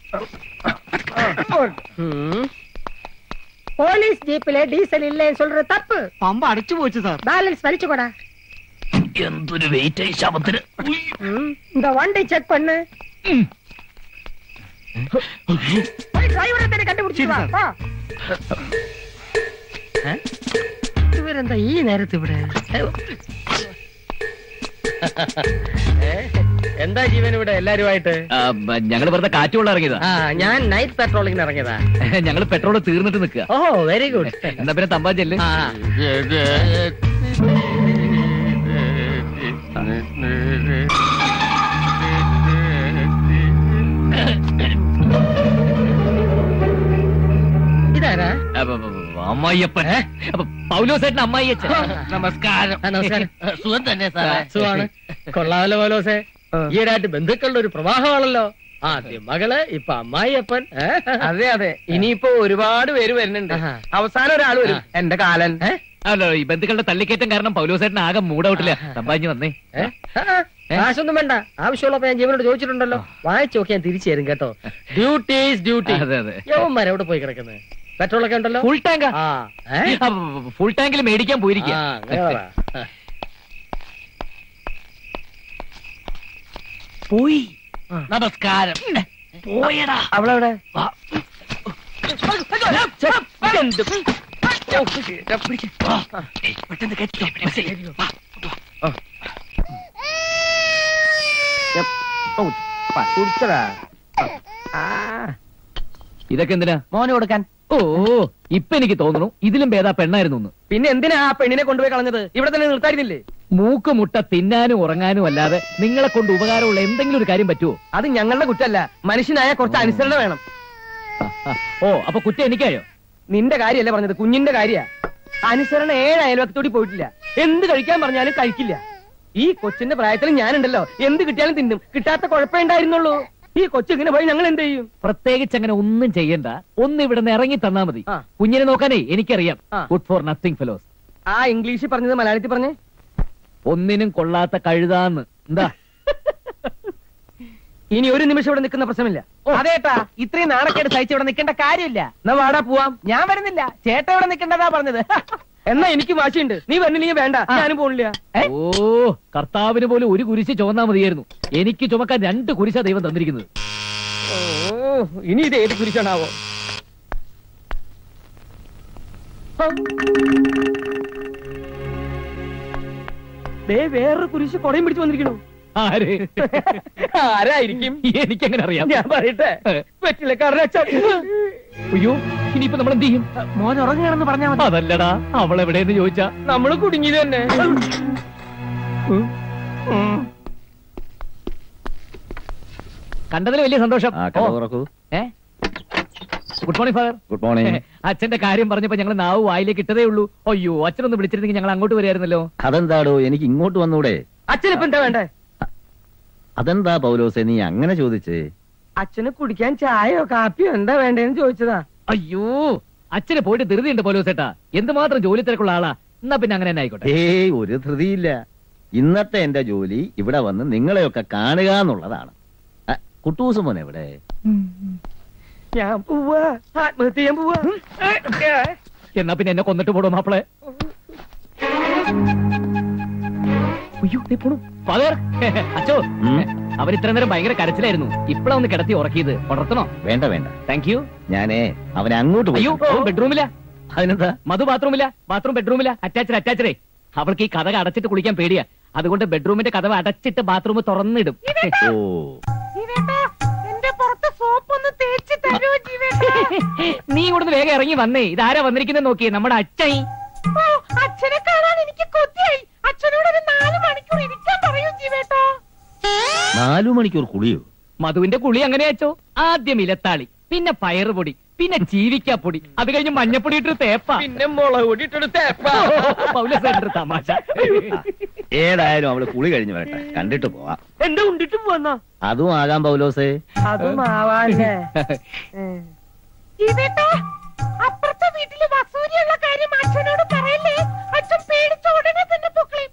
போலீஸ் ஜீப்ல டீசல் இல்லைன்னு சொல்ற தப்பு പമ്പ അടച്ചു പോച്ചു സാർ பேலன்ஸ் வலிச்சுக்கூடா എന്തൊരു വെയിറ്റ് ആയി ശവത്തിന് ഉയ്. இந்த வண்டி செக் பண்ணு ഉം. போய் டிரைவரை തന്നെ കണ്ടുപിടിച്ചിട്ട് വാ വാ. ഏ? ഇവരെന്താ ഈ നേരത്ത് ഇവിടെ ഏ? എന്താ ജീവൻ ഇവിടെ എല്ലാരുമായിട്ട് ആ, ബ- ഞങ്ങള് വെറുതെ കാറ്റുകൊള്ള ഇറങ്ങിയതാ ആ ഞാൻ നൈറ്റ് പെട്രോളിങ്ങിന് ഇറങ്ങിയതാ ഞങ്ങള് പെട്രോൾ തീർന്നിട്ട് നിൽക്കുക ഓ വെരി ഗുഡ് എന്നാ പിന്നെ തമ്പാൻ ചെല്ല് ആ ഇതാരാ അപ്പൊ, അമ്മായിയപ്പൻ അപ്പൊ പൗലോസേട്ടൻ അമ്മായിയച്ഛൻ നമസ്കാരം ആ, നമസ്കാരം. സുഖം തന്നെ ആ, സുഖാണ് കൊള്ളാമല്ലോ പോലോസെ ഈയിടായിട്ട് ബന്ധുക്കളുടെ ഒരു പ്രവാഹമാണല്ലോ ആദ്യം മകള് ഇപ്പൊ അമ്മായിയപ്പൻ ഏ? അതെ അതെ ഇനിയിപ്പോ ഒരുപാട് പേര് വരുന്നുണ്ട് ആഹാ. അവസാനം ഒരാൾ വരും എന്റെ കാലൻ ഏ? അല്ല ഈ ബന്ധുക്കളുടെ തള്ളിക്കയറ്റം കാരണം പൗലോസേട്ടൻ ആകെ മൂടൗട്ടില്ല തമ്പാഞ്ഞു വന്നേ ഏ? ആ, ആ, കാശൊന്നും വേണ്ട ആവശ്യമുള്ളപ്പോ ഞാൻ ജീവനോട് ചോദിച്ചിട്ടുണ്ടല്ലോ വായിച്ചു നോക്കി ഞാൻ തിരിച്ചു തരും കേട്ടോ ഡ്യൂട്ടി ഡ്യൂട്ടി അതെ അതെ യവന്മാരെ എവിടെ പോയി കിടക്കുന്നത് പെട്രോൾ ഒക്കെ ഉണ്ടല്ലോ ഫുൾ ടാങ്കാ ആ ഏ? ഫുൾ ടാങ്കിൽ മേടിക്കാൻ ആ, പോയിരിക്കുക അങ്ങനെ പറ. ആ. പോയി നമസ്കാരം പോയടാ അവളെവിടെ പെട്ടെന്ന് കയറ്റിക്കോ ബസ്സിൽ. വാ, കൊണ്ടുവാ. കുടിച്ചടാ ഇതൊക്കെ എന്തിനാ മോന് കൊടുക്കാൻ ഓ ഇപ്പൊ എനിക്ക് തോന്നുന്നു ഇതിലും ഭേദ പെണ്ണായിരുന്നു എന്ന് പിന്നെ എന്തിനാ ആ പെണ്ണിനെ കൊണ്ടുപോയി കളഞ്ഞത് ഇവിടെ തന്നെ നിർത്തായിരുന്നില്ലേ മൂക്ക് മുട്ട തിന്നാനും ഉറങ്ങാനും അല്ലാതെ നിങ്ങളെ കൊണ്ട് ഉപകാരമുള്ള എന്തെങ്കിലും ഒരു കാര്യം പറ്റുമോ അത് ഞങ്ങളുടെ കുറ്റല്ല മനുഷ്യനായ കുറച്ച് അനുസരണ വേണം ഓ അപ്പൊ കുറ്റം എനിക്കായോ നിന്റെ കാര്യമല്ല പറഞ്ഞത് കുഞ്ഞിന്റെ കാര്യ അനുസരണ ഏഴ് അയൽവക്കത്തോടി പോയിട്ടില്ല എന്ത് കഴിക്കാൻ പറഞ്ഞാലും കഴിക്കില്ല ഈ കൊച്ചിന്റെ പ്രായത്തിൽ ഞാനുണ്ടല്ലോ എന്ത് കിട്ടിയാലും തിന്നും കിട്ടാത്ത കുഴപ്പമേ ഉണ്ടായിരുന്നുള്ളൂ ഈ കൊച്ചിങ്ങനെ പോയി ഞങ്ങൾ എന്ത് ചെയ്യും പ്രത്യേകിച്ച് അങ്ങനെ ഒന്നും ചെയ്യണ്ട ഒന്ന് ഇവിടെ നിന്ന് ഇറങ്ങി തന്നാ മതി ആ. കുഞ്ഞിനെ നോക്കാനേ എനിക്കറിയാം ആ. ഗുഡ് ഫോർ നത്തിങ് ഫെലോസ് ആ ഇംഗ്ലീഷിൽ പറഞ്ഞത് മലയാളത്തിൽ പറഞ്ഞേ ഒന്നിനും കൊള്ളാത്ത കഴുതാന്ന് എന്താ ഇനി ഒരു നിമിഷം ഇവിടെ നിൽക്കുന്ന പ്രശ്നമില്ല അതേട്ടാ ഇത്രയും നാണക്കേട് സഹിച്ച് ഇവിടെ നിൽക്കേണ്ട കാര്യമില്ല എന്നാ വാടാ പോവാം ഞാൻ വരുന്നില്ല ചേട്ടൻ ഇവിടെ നിൽക്കേണ്ടതാ പറഞ്ഞത് എന്നാ എനിക്ക് വാശിയുണ്ട് നീ വന്നില്ലെങ്കിൽ വേണ്ട ഞാനും പോണില്ല ഓ കർത്താവിന് പോലും ഒരു കുരിശ് ചുമന്നാ മതിയായിരുന്നു എനിക്ക് ചുമക്കാൻ രണ്ട് കുരിശാ ദൈവം തന്നിരിക്കുന്നത് ഓ ഇനി ഇത് ഏത് കുരിശാണാവോ ദേ വേറൊരു കുരിശ് കൊടയും പിടിച്ചു വന്നിരിക്കണു ആര് ആരായിരിക്കും എനിക്കെങ്ങനെ അറിയാം ഞാൻ പറയട്ടെ പറ്റില്ല കാരണം അച്ഛൻ അയ്യോ ഇനിയിപ്പോ നമ്മൾ എന്ത് ചെയ്യും മോൻ ഉറങ്ങുകയാണെന്ന് പറഞ്ഞാൽ മതി അതല്ലടാ അവൾ എവിടെയെന്ന് ചോദിച്ചാ നമ്മള് കുടുങ്ങിയത് തന്നെ കണ്ടതിൽ വലിയ സന്തോഷം ഓ, തുറക്കൂ ഏ good morning father good morning അച്ഛന്റെ കാര്യം പറഞ്ഞപ്പോ ഞങ്ങൾ നാവ് വായിലേക്ക് ഇട്ടതേ ഉള്ളൂ അയ്യോ അച്ഛനൊന്ന് വിളിച്ചിരുന്നെങ്കിൽ ഞങ്ങൾ അങ്ങോട്ട് വരികയായിരുന്നല്ലോ അതെന്താടോ എനിക്ക് ഇങ്ങോട്ട് വന്നൂടെ അച്ഛൻ ഇപ്പൊ എന്താ വേണ്ടേ അതെന്താ പൗലോസെ നീ അങ്ങനെ ചോദിച്ചേ അച്ഛന് കുടിക്കാൻ ചായയോ കാപ്പിയോ എന്താ വേണ്ടേന്ന് ചോദിച്ചതാ അയ്യോ അച്ഛന് പോയിട്ട് ധൃതിയുണ്ട് പോലോ ചേട്ടാ എന്തുമാത്രം ജോലി തിരക്കുള്ള ആളാ എന്നാ പിന്നെ അങ്ങനെ തന്നെ ആയിക്കോട്ടെ ഏയ് ഒരു ധൃതിയില്ല ഇന്നത്തെ എന്റെ ജോലി ഇവിടെ വന്ന് നിങ്ങളെയൊക്കെ കാണുക എന്നുള്ളതാണ് ആ, കുട്ടൂസ് മോൻ എവിടെ ഞാൻ പോവാ ആത്മഹത്യ ചെയ്യാൻ പോവാ എന്നാ പിന്നെ എന്നെ കൊന്നിട്ട് പോടോ മാപ്പിളെ അയ്യോ ദേ പോണു ഫാദർ അച്ഛോ ഉം. അവർ ഇത്ര നേരം ഭയങ്കര കരച്ചിലായിരുന്നു ഇപ്പഴാ ഒന്ന് കിടത്തി ഉറക്കിയത് ഉണർത്തണോ വേണ്ട വേണ്ട താങ്ക് യു ഞാനേ അവനെ അങ്ങോട്ട് പോയി അയ്യോ ബെഡ്റൂമില്ല അതിനെന്താ മധു ബാത്റൂമില്ല ബാത്റൂം ബെഡ്റൂമില്ല അറ്റാച്ചഡ് അറ്റാച്ചഡേ അവൾക്ക് ഈ കഥ അടച്ചിട്ട് കുളിക്കാൻ പേടിയാ അതുകൊണ്ട് ബെഡ്റൂമിന്റെ കഥ അടച്ചിട്ട് ബാത്റൂം തുറന്നിടും ഓ എന്റെ പുറത്ത് സോപ്പ് ഒന്ന് തേച്ച് തരുമോ ജീവേട്ടാ നീ ഇവിടുന്ന് വേഗം ഇറങ്ങി വന്നേ ഇതാരാ വന്നിരിക്കുന്നത് നോക്കിയേ നമ്മുടെ അച്ഛൻ ഓ, അച്ഛനെ കാണാൻ എനിക്ക് കൊതിയായി അച്ഛനോട് ഒരു നാല് മണിക്കൂർ ഇരിക്കാൻ പറയൂ ജീവേട്ടാ നാലു മണിക്കൂർ കുളിയോ മധുവിന്റെ കുളി അങ്ങനെ അച്ചോ ആദ്യം ഇലത്താളി പിന്നെ പയറുപൊടി പിന്നെ ചീവിക്കാപ്പൊടി അത് കഴിഞ്ഞ് മഞ്ഞപ്പൊടി ഇട്ട് തേപ്പ പിന്നെ മുളക് പൊടി ഇട്ടെടുത്ത് പൗലസേട്ടന്റെ തമാശ ഏതായാലും അവള് കുളി കഴിഞ്ഞ് വരട്ടെ കണ്ടിട്ട് പോവാം എന്താ ഉണ്ടിട്ട് പോവാന്നാ അതും ആകാം പൗലോസേ അതും ആവാല്ലേ ജീവേട്ടാ അപ്പുറത്തെ വീട്ടില് വസൂരിയുള്ള കാര്യം അച്ഛനോട് പറയല്ലേ അച്ഛൻ പേടിച്ച ഉടനെ തന്നെ പൊക്കളയും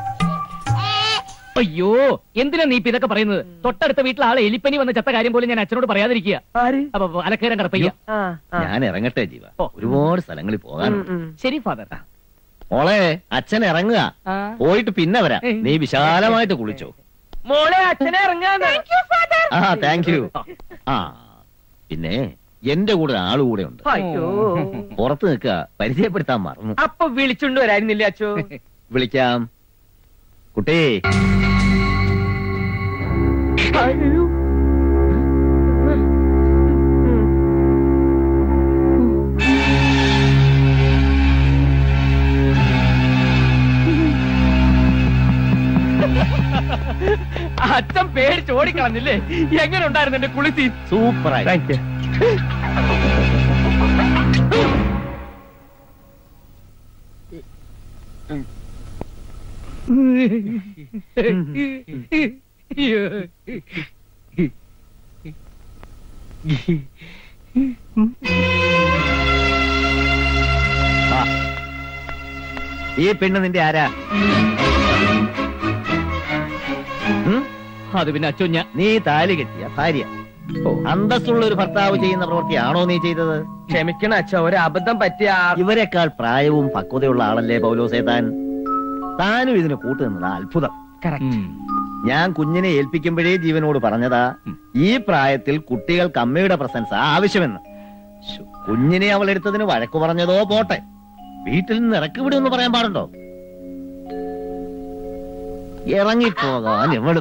അയ്യോ എന്തിനാ നീ ഇപ്പൊ ഇതൊക്കെ പറയുന്നത് തൊട്ടടുത്ത വീട്ടിൽ ആളെ എലിപ്പനി വന്ന ചത്ത കാര്യം പോലും ഞാൻ അച്ഛനോട് പറയാതിരിക്കുക ആര് അപ്പൊ അലക്കേരം കടപ്പയ്യ ആ ആ. ഞാൻ ഇറങ്ങട്ടെ ജീവ ഓ. ഒരുപാട് സ്ഥലങ്ങളിൽ ഉം, പോകാനുണ്ട് ഉം. ശരി ഫാദർ മോളെ അച്ഛൻ ഇറങ്ങുക പോയിട്ട് പിന്നെ വരാം നീ വിശാലമായിട്ട് കുളിച്ചോ മോളെ അച്ഛനെ ഇറങ്ങാന്ന് ആ താങ്ക് യു ആ പിന്നെ എന്റെ കൂടെ ആള് കൂടെ ഉണ്ട് അയ്യോ പുറത്ത് നിൽക്കുക പരിചയപ്പെടുത്താൻ മറന്നു അപ്പൊ വിളിച്ചുകൊണ്ട് വരായിരുന്നില്ലേ അച്ഛോ വിളിക്കാം കുട്ടി അയ്യോ അച്ഛൻ പേടിച്ച് ഓടിക്കളഞ്ഞില്ലേ എങ്ങനെ ഉണ്ടായിരുന്നു എന്റെ കുളിസി സൂപ്പറായി താങ്ക് യു ആ. ഈ പെണ്ണ് നിന്റെ ആരാ ഉം? അത് പിന്നെ അച്ഛൻ ഞാൻ നീ താലി കെട്ടിയ ഭാര്യ അന്തസ്സുള്ള ഒരു ഭർത്താവ് ചെയ്യുന്ന പ്രവൃത്തിയാണോ നീ ചെയ്തത് ക്ഷമിക്കണം അച്ഛ ഒരു അബദ്ധം പറ്റിയ ആ- ഇവരെക്കാൾ പ്രായവും പക്വതയുള്ള ആളല്ലേ പൗലോസേ താൻ താനും ഇതിന് കൂട്ടുനിന്നത് അത്ഭുതം ഉം. ഞാൻ കുഞ്ഞിനെ ഏൽപ്പിക്കുമ്പോഴേ ജീവനോട് പറഞ്ഞതാ ഈ പ്രായത്തിൽ കുട്ടികൾക്ക് അമ്മയുടെ പ്രസൻസ് ആവശ്യമെന്ന് ശ്ശോ, കുഞ്ഞിനെ അവൾ എടുത്തതിന് വഴക്കു പറഞ്ഞതോ പോട്ടെ വീട്ടിൽ നിന്ന് ഇറക്കി വിടുമെന്ന് പറയാൻ പാടുണ്ടോ ഇറങ്ങിപ്പോകാൻ എവളും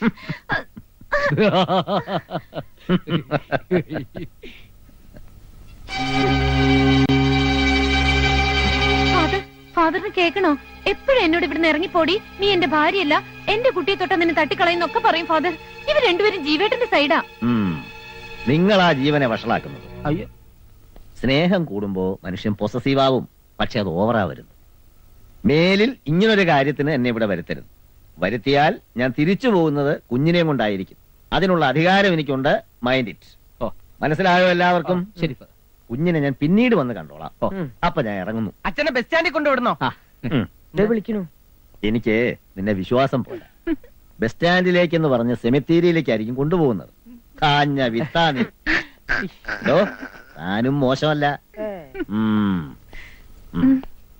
ഫാദർ ഫാദറിന് കേൾക്കണോ എപ്പോഴും എന്നോട് ഇവിടുന്ന് ഇറങ്ങിപ്പോടി നീ എന്റെ ഭാര്യയല്ല എന്റെ കുട്ടിയെ തൊട്ട നിന്നെ തട്ടിക്കളയുന്നൊക്കെ പറയും ഫാദർ ഇവർ രണ്ടുപേരും ജീവേട്ടന്റെ സൈഡാ ഉം. നിങ്ങളാ ജീവനെ വഷളാക്കുന്നത് അയ്യോ സ്നേഹം കൂടുമ്പോ മനുഷ്യൻ പൊസസീവ് ആവും പക്ഷെ അത് ഓവറാവരുത് മേലിൽ ഇങ്ങനൊരു കാര്യത്തിന് എന്നെ ഇവിടെ വരുത്തരുത് വരുത്തിയാൽ ഞാൻ തിരിച്ചു പോകുന്നത് കുഞ്ഞിനെയും കൊണ്ടായിരിക്കും അതിനുള്ള അധികാരം എനിക്കുണ്ട് മൈൻഡ് ഇറ്റ് ഓ. മനസ്സിലായോ എല്ലാവർക്കും ശരി ഫാദർ. കുഞ്ഞിനെ ഞാൻ പിന്നീട് വന്ന് കണ്ടോളാം ഓ. അപ്പൊ ഞാൻ ഇറങ്ങുന്നു അച്ഛനെ ബസ് സ്റ്റാൻഡിൽ കൊണ്ടുവിടണോ ആ. ഉം. വിളിക്കണു എനിക്ക് നിന്നെ വിശ്വാസം പോലെ ബസ് സ്റ്റാൻഡിലേക്ക് എന്ന് പറഞ്ഞ് സെമിത്തേരിയിലേക്കായിരിക്കും കൊണ്ടുപോകുന്നത് കാഞ്ഞ വിത്താനി ഹലോ താനും മോശമല്ല ഉം. ഉം.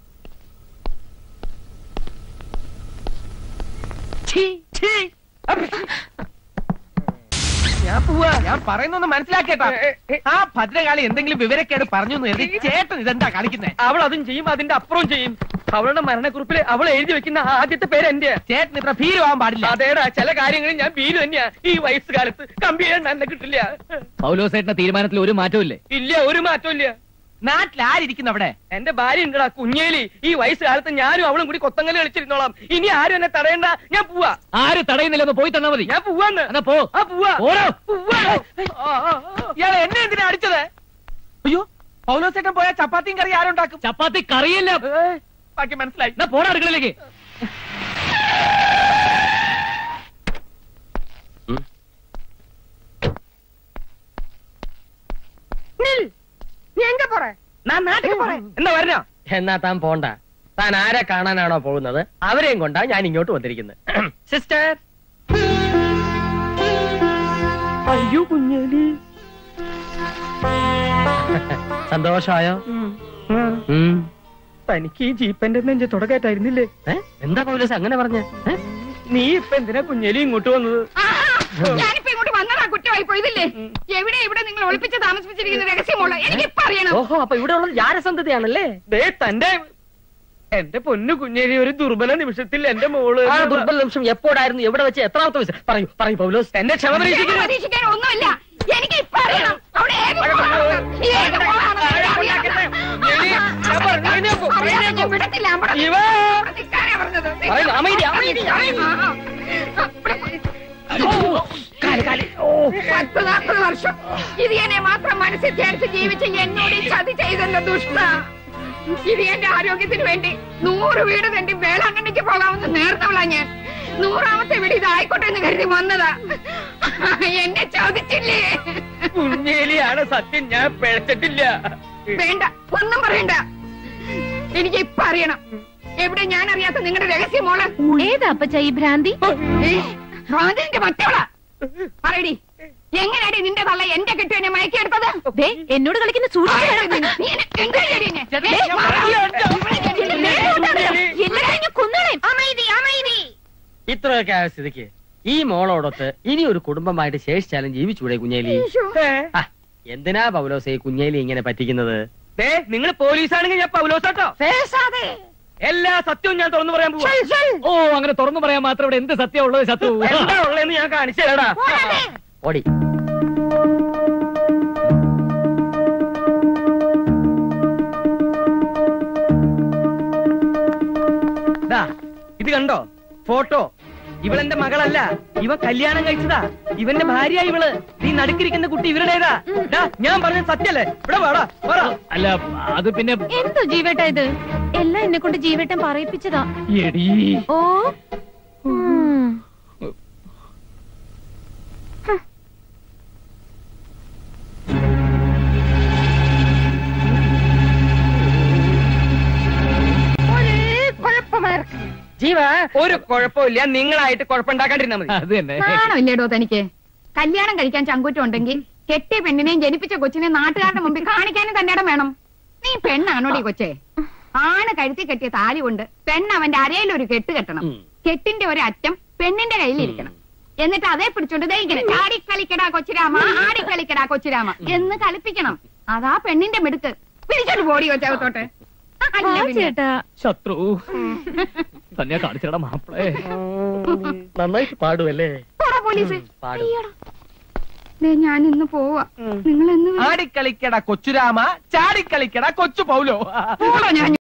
ഞാൻ പോവാ ഞാൻ പറയുന്നൊന്ന് മനസ്സിലാക്കേട്ടാ ആ ഭദ്രകാളി എന്തെങ്കിലും വിവരക്കേട് പറഞ്ഞു എന്ന് കരുതി ചേട്ടൻ ഇതെന്താ കളിക്കുന്നേ അവൾ അതും ചെയ്യും അതിന്റെ അപ്പുറം ചെയ്യും അവളുടെ മരണക്കുറിപ്പിൽ അവൾ എഴുതി വെക്കുന്ന ആദ്യത്തെ പേര് എന്റെ ചേട്ടൻ ഇത്ര ഭീരുവാൻ പാടില്ല അതേടാ ചില കാര്യങ്ങളിൽ ഞാൻ വീര് തന്നെയാ ഈ വയസ്സുകാലത്ത് കമ്പി ചെയ്യാൻ എന്നെ കിട്ടില്ല പൗലോസേട്ടന്റെ തീരുമാനത്തിൽ ഒരു മാറ്റവും ഇല്ലേ ഇല്ല ഒരു മാറ്റവും ഇല്ല നാട്ടിൽ ആരിയ്ക്കുന്നു അവിടെ എന്റെ ഭാര്യ ഉണ്ടടാ കുഞ്ഞേലി ഈ വയസ്സുകാലത്ത് ഞാനും അവളും കൂടി കൊത്തങ്കല് കളിച്ചിരുന്നോളാം ഇനി ആരും എന്നെ തടയണ്ട ഞാൻ പോവാ ആര് തടയുന്നില്ലെന്ന് പോയി തന്നാ മതി ഞാൻ പോവാന്ന് എന്നാ പോ ആ പോവാ ഓരോ പോവാ ആ, ആ, ആ. ഇയാളെ എന്നെ എന്തിനാ അടിച്ചത് അയ്യോ പൗലോസേട്ടൻ പോയാൽ ചപ്പാത്തിയും കറി ആരുണ്ടാക്കും ചപ്പാത്തി കറിയില്ല ഏ, ബാക്കി മനസ്സിലായി എന്നാ പോടാ അടുക്കളയിലേക്ക് நீ எங்க போற ഞാൻ നാട്ടിൽ പോറേ എന്നാ വരണോ എന്നാ താൻ പോണ്ട താൻ ആരെ കാണാനാണോ പോകുന്നത് അവരെയും കൊണ്ടാ ഞാൻ ഇങ്ങോട്ട് വന്നിരിക്കുന്നത് സിസ്റ്റർ അയ്യോ കുഞ്ഞേലി സന്തോഷായോ ഉം. തനിക്ക് ഈ ജീപ്പന്റെ നെഞ്ച് തുടക്കത്തായിരുന്നില്ലേ എന്താ പൗലോസ് അങ്ങനെ പറഞ്ഞ നീ ഇപ്പൊ എന്തിനാ കുഞ്ഞേലി ഇങ്ങോട്ട് വന്നത് ഞാനിപ്പോ ഇങ്ങോട്ട് വന്നതാ കുറ്റമായി പോയതില്ലേ എവിടെ ഇവിടെ നിങ്ങൾ ഒളിപ്പിച്ച് താമസിപ്പിച്ചിരിക്കുന്ന രഹസ്യമുള്ള എനിക്കിപ്പോ അറിയണം ഓഹോ അപ്പൊ ഇവിടെ ഉള്ളത് ജാരസന്ധതയാണല്ലേ ദേ തന്റെ എന്റെ പൊന്നു കുഞ്ഞേരി ഒരു ദുർബല നിമിഷത്തിൽ എന്റെ മോള് ആ ദുർബല നിമിഷം എപ്പോഴായിരുന്നു എവിടെ വെച്ച് എത്രാമത്തെ വയസ്സ് പറയൂ പറയൂ പൗലോസ് എന്നെ ക്ഷമ എന്നെ പരീക്ഷിക്കരുത്. പരീക്ഷിക്കാൻ ഒന്നുമില്ല എനിക്ക് ഇപ്പൊ അറിയണം അവിടെ ഏത് മോളാണ്? ഏത് മോളാണ്? കുഞ്ഞേരി, ഞാൻ പറഞ്ഞു, എഴുന്നേൽക്കൂ, അറിയാതെ എഴുന്നേൽക്കൂ. ഞാൻ വിടത്തില്ല അവിടെ ഇവ അവിടെ നിൽക്കാനാ പറഞ്ഞത്. പറയുന്നു, അമൈതി, അമൈതി, ആ, ആ. അവിടെ പോയി. പത്ത് നാൽപ്പത് വർഷം ഇത് എന്നെ മാത്രം മനസ്സിൽ ചേർത്ത് ജീവിച്ച് എന്നോട് ഈ ചതി ചെയ്തല്ലോ ദുഷ്ട ഇത് എന്റെ ആരോഗ്യത്തിന് വേണ്ടി നൂറ് വീട് തണ്ടി വേളാങ്കണ്ണിക്ക് പോകാമെന്ന് നേർന്നവളാ ഞാൻ നൂറാമത്തെ വീട് ഇതായിക്കോട്ടെ എന്ന് കരുതി വന്നതാ എന്നെ ചോദിച്ചില്ലേ കുഞ്ഞേലിയാണ് സത്യം ഞാൻ പിഴച്ചിട്ടില്ല വേണ്ട ഒന്നും പറയണ്ട എനിക്ക് ഇപ്പൊ അറിയണം എവിടെ ഞാൻ അറിയാത്ത നിങ്ങളുടെ രഹസ്യം മോള് ഏതാ അപ്പച്ച ഈ ഭ്രാന്തി അതിന്റെ മറ്റവളാ പറയടി എങ്ങനെയാടി നിന്റെ തള്ള എന്റെ കെട്ടുവിനെ മയക്കിയെടുത്തത് ദേ, എന്നോട് കളിക്കുന്ന സൂക്ഷിച്ചു ആരാ വേണം. നീ? നീ എന്നെ എന്താ ചെയ്യടി എന്നെ? ചേട്ടാ, ഏയ്, ഞാൻ മാറാ. പറഞ്ഞില്ല, ഇവിടെ എന്റെ- എല്ലാവരെയും ഞാൻ കൊന്നുകളയും. അമൈതി, അമൈതി. ഇത്രയൊക്കെ ആയ സ്ഥിതിക്ക് ഈ മോളോടൊത്ത് ഇനി ഒരു കുടുംബമായിട്ട് ശേഷിച്ചാലും ജീവിച്ചൂടെ കുഞ്ഞേലി ആ, എന്തിനാ പൗലോസ് ഈ കുഞ്ഞേലി ഇങ്ങനെ പറ്റിക്കുന്നത് നിങ്ങൾ പോലീസാണെങ്കിൽ ഞാൻ പൗലോസാട്ടോ പേസാതെ. എല്ലാ സത്യവും ഞാൻ തുറന്നു പറയാൻ പോവാ ചെൽ, ചെൽ. ഓ അങ്ങനെ തുറന്നു പറയാൻ മാത്രം ഇവിടെ എന്ത് സത്യം ഉള്ളത് ശത്രു എന്താ ഉള്ളതെന്ന് ഞാൻ കാണിച്ചു തരാടാ പോരാതെ. ഓടി ദാ, ഇത് കണ്ടോ ഫോട്ടോ ഇവളെന്റെ മകളല്ല ഇവ കല്യാണം കഴിച്ചതാ ഇവന്റെ ഭാര്യ ഇവള് നീ നടുക്കിരിക്കുന്ന കുട്ടി ഇവരുടേതാ ദാ, ഞാൻ പറഞ്ഞ സത്യല്ലേ ഇവിടെ വാടാ പറ അല്ല അത് പിന്നെ എന്തോ ജീവേട്ട ഇത് എല്ലാം എന്നെ കൊണ്ട് ജീവേട്ടൻ പറയിപ്പിച്ചതാ എടീ ഓ ഉം. ഒരേ കുഴപ്പമാർക്ക്. ജീവ ഒരു കുഴപ്പമില്ല നിങ്ങളായിട്ട് കുഴപ്പമുണ്ടാക്കാണ്ടിരുന്നാ മതി അത് തന്നെ നാണമില്ലേടോ തനിക്ക് കല്യാണം കഴിക്കാൻ ചങ്കൂറ്റം ഉണ്ടെങ്കിൽ കെട്ടിയ പെണ്ണിനെയും ജനിപ്പിച്ച കൊച്ചിനെ നാട്ടുകാരുടെ മുമ്പിൽ കാണിക്കാനും തന്റെ ഇടം വേണം നീ പെണ്ണാണോടി കൊച്ചേ ആണ് കഴുത്തി കെട്ടിയ താലി കൊണ്ട് പെണ്ണ് അവന്റെ അരയിൽ ഒരു കെട്ട് കെട്ടണം ഉം. കെട്ടിന്റെ ഒരു അറ്റം പെണ്ണിന്റെ കയ്യിലിരിക്കണം എന്നിട്ട് അതേ പിടിച്ചോണ്ട് ദേ ഇങ്ങനെ ചാടിക്കളിക്കടാ കൊച്ചുരാമ ആടിക്കളിക്കടാ കൊച്ചുരാമ എന്ന് കളിപ്പിക്കണം അതാ പെണ്ണിന്റെ മിടുക്ക് പിടിച്ചോണ്ട് പോടി കൊച്ചകത്തോട്ട് അല്ല പിന്നെ. ചേട്ടാ ശത്രു തന്നെ കാണിച്ചടാ മാപ്പിളേ നന്നായിട്ട് പാടുമല്ലേ പോടാ പോലീസ് പാടും. അയ്യടാ. ദേ ഞാൻ ഇന്ന് പോവാ നിങ്ങൾ എന്ന് ആടിക്കളിക്കട കൊച്ചുരാമ ചാടിക്കളിക്കട കൊച്ചു പൗലോ പോടാ ഞാൻ